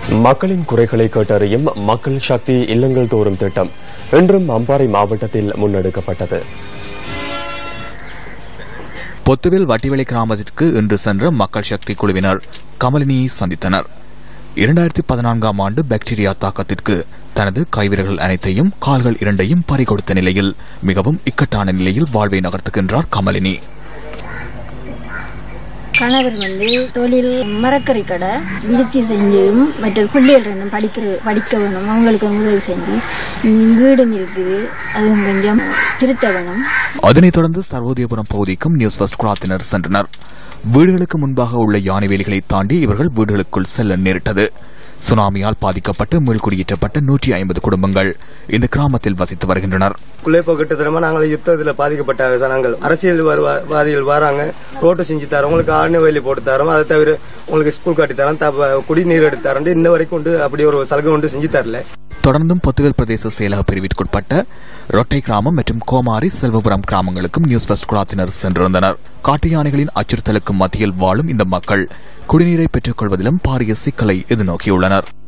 மக்களின் குறைகளை கேட்டறியும் மக்கள் சக்தி இல்லங்கள் தோறும் திட்டம் இன்றும் அம்பாறை மாவட்டத்தில் முன்னெடுக்கப்பட்டது பொத்துவில் வட்டிவெளி கிராமத்திற்கு இன்று சென்ற மக்கள் சக்தி குழுவினர் கமலினியை சந்தித்தனர் இரண்டாயிரத்தி பதினான்காம் ஆண்டு பாக்டீரியா தாக்கத்திற்கு தனது கைவிரல்கள் அனைத்தையும் கால்கள் இரண்டையும் பறிகொடுத்த நிலையில் மிகவும் இக்கட்டான நிலையில் வாழ்வை நகர்த்துகின்றார் கமலினி கணவர் வந்து தொழில் மரக்கறி கடை விருத்தி செஞ்சும் மற்ற பிள்ளைகள் ரெண்டும் படிக்கிற படிக்க வேணும் அவங்களுக்கு உதவி செஞ்சு ம், வீடும் இருக்குது அதுவும் கொஞ்சம் திருத்த வேணும் அதனைத் தொடர்ந்து சர்வோதயபுரம் பகுதிக்கும் நியூஸ் ஃபர்ஸ்ட் குழாத்தினர் சென்றனர் வீடுகளுக்கு முன்பாக உள்ள யானை வேலிகளை தாண்டி இவர்கள் வீடுகளுக்குள் செல்ல நேரிட்டது சுனாமியால் பாதிக்கப்பட்டு மீள்குடியேற்றப்பட்ட நூற்றி ஐம்பது குடும்பங்கள் இந்த கிராமத்தில் வசித்து வருகின்றனர் குலைப்போ கிட்டத்தரமா நாங்கள் யுத்தத்தில் பாதிக்கப்பட்ட ஜனங்கள் அரசியல் வருவா- வாதிகள் வராங்க ரோட்டு செஞ்சு தரோம் உங்களுக்கு ஆணி வயலி போட்டு தரோம் அதை தவிர உங்களுக்கு ஸ்கூல் கட்டி தரோம் தப்ப- குடிநீர் எடுத்து தரோம் இன்ன வரைக்கும் உண்டு அப்படி ஒரு சலுகை ஒன்று செஞ்சு தரல தொடர்ந்தும் பொத்துகல் பிரதேச செயலக பிரிவிற்குட்பட்ட ரொட்டை கிராமம் மற்றும் கோமாரி செல்வபுரம் கிராமங்களுக்கும் நியூஸ் ஃபர்ஸ்ட் குழாத்தினர் சென்றிருந்தனர் காட்டு யானைகளின் அச்சுறுத்தலுக்கு மத்தியில் வாழும் இந்த மக்கள் குடிநீரை பெற்றுக் கொள்வதிலும் பாரிய சிக்கலை எதிர்நோக்கியுள்ளனர்